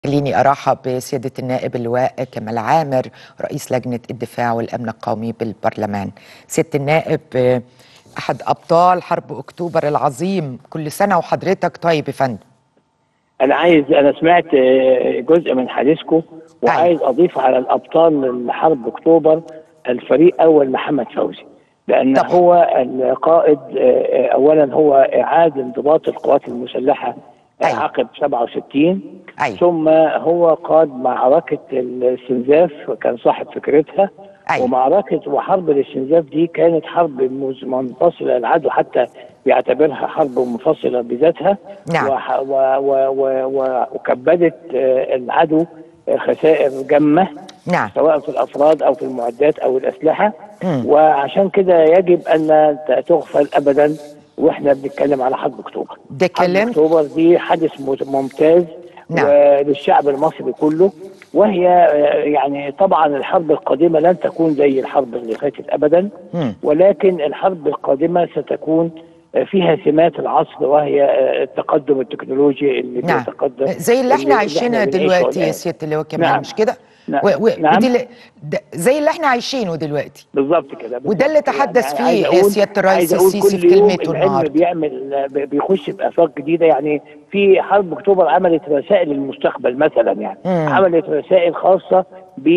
خليني ارحب بسياده النائب اللواء كمال عامر رئيس لجنه الدفاع والامن القومي بالبرلمان. سياده النائب احد ابطال حرب اكتوبر العظيم كل سنه وحضرتك طيب يا فندم. انا عايز انا سمعت جزء من حديثكم وعايز اضيف على الابطال حرب اكتوبر الفريق اول محمد فوزي لان طبعا. هو القائد اولا هو اعاده انضباط القوات المسلحه أيوة. عقب 67 أيوة. ثم هو قاد معركة الاستنزاف كان صاحب فكرتها أيوة. ومعركة وحرب الاستنزاف دي كانت حرب منفصلة العدو حتى بيعتبرها حرب منفصلة بذاتها نعم. وح و و و و وكبدت العدو خسائر جمة نعم. سواء في الأفراد أو في المعدات أو الأسلحة مم. وعشان كده يجب أن لا تغفل أبدا واحنا بنتكلم على حرب اكتوبر ده حرب كلام اكتوبر دي حدث ممتاز نعم. وللشعب المصري كله وهي يعني طبعا الحرب القادمه لن تكون زي الحرب اللي فاتت ابدا مم. ولكن الحرب القادمه ستكون فيها سمات العصر وهي التقدم التكنولوجي اللي نعم بيتقدم زي اللي احنا عايشينها دلوقتي يا سياده اللواء كمان نعم. مش كده؟ نعم. و و نعم. ودي اللي ده زي اللي احنا عايشينه دلوقتي بالظبط كده وده اللي تحدث يعني عايز فيه أقول- سيادة الرئيس عايز أقول السيسي كل في يوم كلمته العلم النهاردة. بيعمل بيخش بافاق جديده يعني في حرب اكتوبر عملت رسائل للمستقبل مثلا يعني مم. عملت رسائل خاصه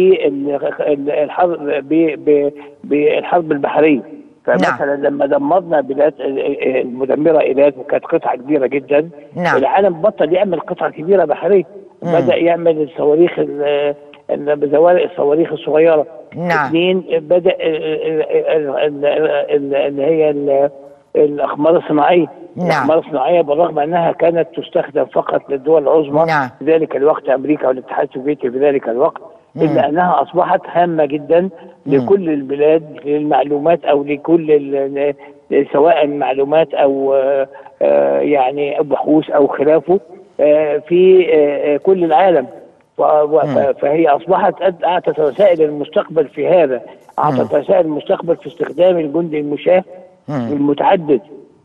بالحرب بالحرب البحريه فمثلا لما دمرنا بلاد المدمره ايلات وكانت قطعه كبيره جدا نعم. العالم بطل يعمل قطع كبيره بحريه مم. بدا يعمل الصواريخ ال- ال- بزوارق الصواريخ الصغيره نعم. اثنين بدا ال- ال- ال- ال- اللي هي ال- الاقمار الصناعيه نعم. الاقمار الصناعيه بالرغم انها كانت تستخدم فقط للدول العظمى نعم. في ذلك الوقت امريكا والاتحاد السوفيتي في ذلك الوقت مم. الا انها اصبحت هامه جدا لكل البلاد للمعلومات او لكل ال- ال- سواء معلومات او آه، آه، يعني بحوث او خلافه آه، في آه، آه، كل العالم و- و- مم. فهي اصبحت أد- اعطت رسائل المستقبل في هذا اعطت رسائل المستقبل في استخدام الجند المشاه مم. المتعدد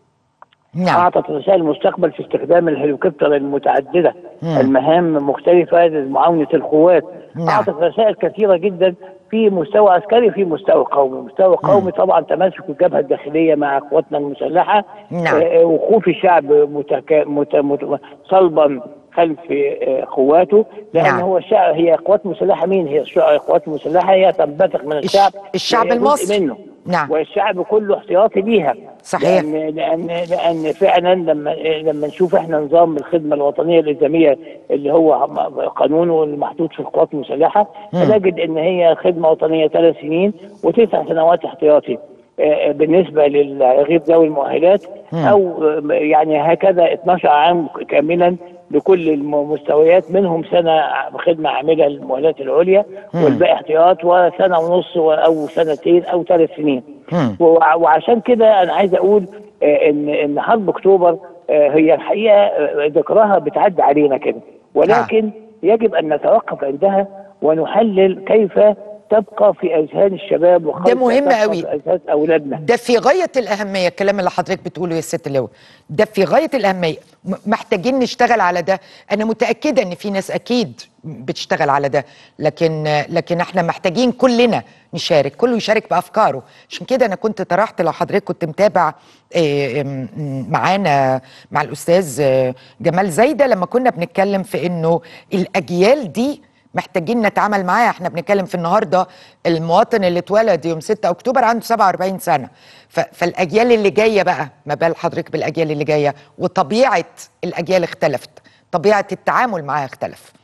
نعم اعطت رسائل المستقبل في استخدام الهليكوبتر المتعدده مم. المهام مختلفه لمعاونه القوات نعم. اعطت رسائل كثيره جدا في مستوى عسكري في مستوى قومي مستوى قومي طبعا تماسك الجبهه الداخليه مع قواتنا المسلحه نعم. آه، وقوف الشعب متكا... مت... مت... صلبا خلف آه، قواته لان نعم. هو الشعب هي قوات مسلحه مين هي الشع- القوات المسلحه هي تنبثق من الشعب الشعب وهي جزء المصري. منه نعم. والشعب كله احتياطي ليها صحيح. لان لان لان فعلا لما لما نشوف احنا نظام الخدمه الوطنيه الالزاميه اللي هو قانونه المحطوط في القوات المسلحه نجد ان هي خدمه وطنيه ثلاث سنين وتسع سنوات احتياطي آه، بالنسبه للغير ذوي المؤهلات او آه، يعني هكذا 12 عام كاملا لكل المستويات منهم سنه خدمه عامله للمؤهلات العليا والباقي احتياط وسنه ونص او سنتين او ثلاث سنين مم. وع- وعشان كده انا عايز اقول آه، ان ان حرب اكتوبر آه، هي الحقيقه آه، ذكرها بتعدي علينا كده ولكن يجب ان نتوقف عندها ونحلل كيف تبقى في اذهان الشباب وكيف ده مهم تبقى قوي. في اذهان اولادنا ده في غاية الأهمية الكلام اللي حضرتك بتقوله يا ست لواء ده في غاية الأهمية م- محتاجين نشتغل على ده أنا متأكدة إن في ناس أكيد بتشتغل على ده لكن لكن احنا محتاجين كلنا نشارك كله يشارك بأفكاره عشان كده أنا كنت طرحت لو حضرتك كنت متابع آه، آم، معانا مع الأستاذ آه، جمال زايدة لما كنا بنتكلم في إنه الأجيال دي محتاجين نتعامل معاه احنا بنتكلم في النهارده المواطن اللي اتولد يوم 6 اكتوبر عنده 47 سنه ف- فالاجيال اللي جايه بقى ما بال حضرتك بالاجيال اللي جايه وطبيعه الاجيال اختلفت طبيعه التعامل معاها اختلف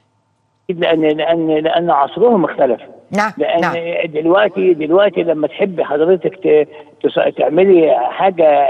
لان لان لان عصرهم اختلف نعم لان نعم دلوقتي دلوقتي لما تحبي حضرتك ت- تس- تعملي حاجه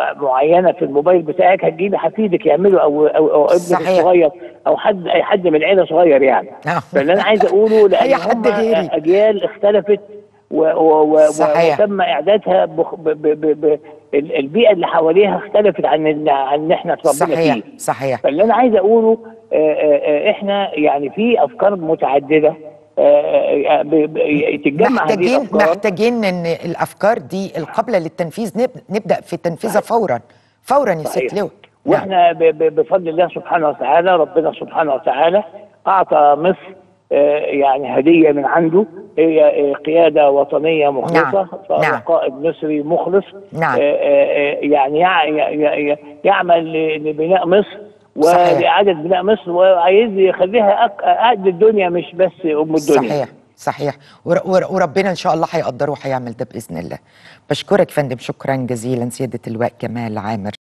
معينه في الموبايل بتاعك هتجيبي حفيدك يعمله او او, أو ابنك صحيح. الصغير او حد اي حد من العيله صغير يعني آه. فاللي انا عايز اقوله لان أي حد هم غيري. اجيال اختلفت و و و صحيح. وتم اعدادها بخ- ب ب ب ب ال- البيئه اللي حواليها اختلفت عن ال- عن اللي احنا اتربينا صحيح فيه صحيح فاللي انا عايز اقوله آه، آه، آه، احنا يعني في افكار متعدده آه، آه، ب- ب- تتجمع هذه محتاجين الافكار محتاجين ان الافكار دي القابله للتنفيذ نب- نبدا في تنفيذها فورا فورا يا ست صحيح. لواء نعم. واحنا ب- ب- بفضل الله سبحانه وتعالى ربنا سبحانه وتعالى اعطى مصر آه، يعني هديه من عنده هي آه، قياده وطنيه مخلصه نعم. فهو نعم. قائد مصري مخلص نعم. آه، آه، يعني يع- ي- ي- يعمل ل- لبناء مصر صحيح. ولإعادة بناء مصر وعايز يخليها أك- قد الدنيا مش بس أم الدنيا صحيح صحيح ور- ور- وربنا ان شاء الله هيقدره وهيعمل ده باذن الله بشكرك فندم شكرا جزيلا سياده اللواء كمال عامر